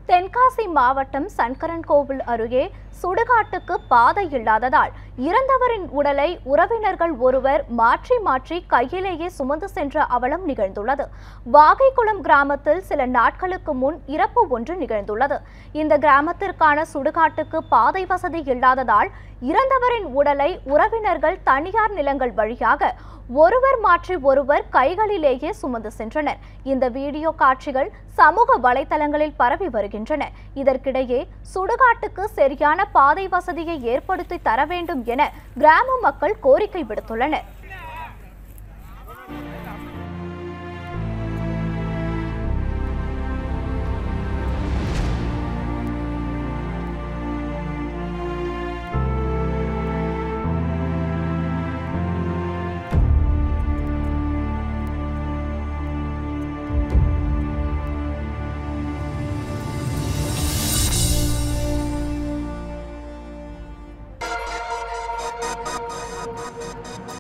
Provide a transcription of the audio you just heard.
தென்காசி மாவட்டம் சங்கரன்கோவில் அருகே சுடுகாட்டுக்கு பாதை இல்லாததால் இறந்தவரின் உடலை உறவினர்கள் ஒருவர் மாற்றி மாற்றி கையிலேயே சுமந்து சென்ற அவலம் நிகழ்ந்துள்ளது வாகைக்குளம் கிராமத்தில் சில நாட்களுக்கு முன் இறப்பு ஒன்று நிகழ்ந்துள்ளது இந்த கிராமத்திற்கான சுடுகாட்டுக்கு பாதை வசதி இல்லாததால் இறந்தவரின் உடலை உறவினர்கள் தனியார் நிலங்கள் வழியாக ஒருவர் மாற்றி ஒருவர் கைகளிலேயே சுமந்து சென்றனர் இந்த வீடியோ காட்சிகள் சமூக வலைதளங்களில் பரவி வருகின்றன இதற்கிடையே சுடுகாட்டுக்கு சரியான பாதை வசதியை ஏற்படுத்தி தர வேண்டும் என கிராம மக்கள் கோரிக்கை விடுத்துள்ளனர்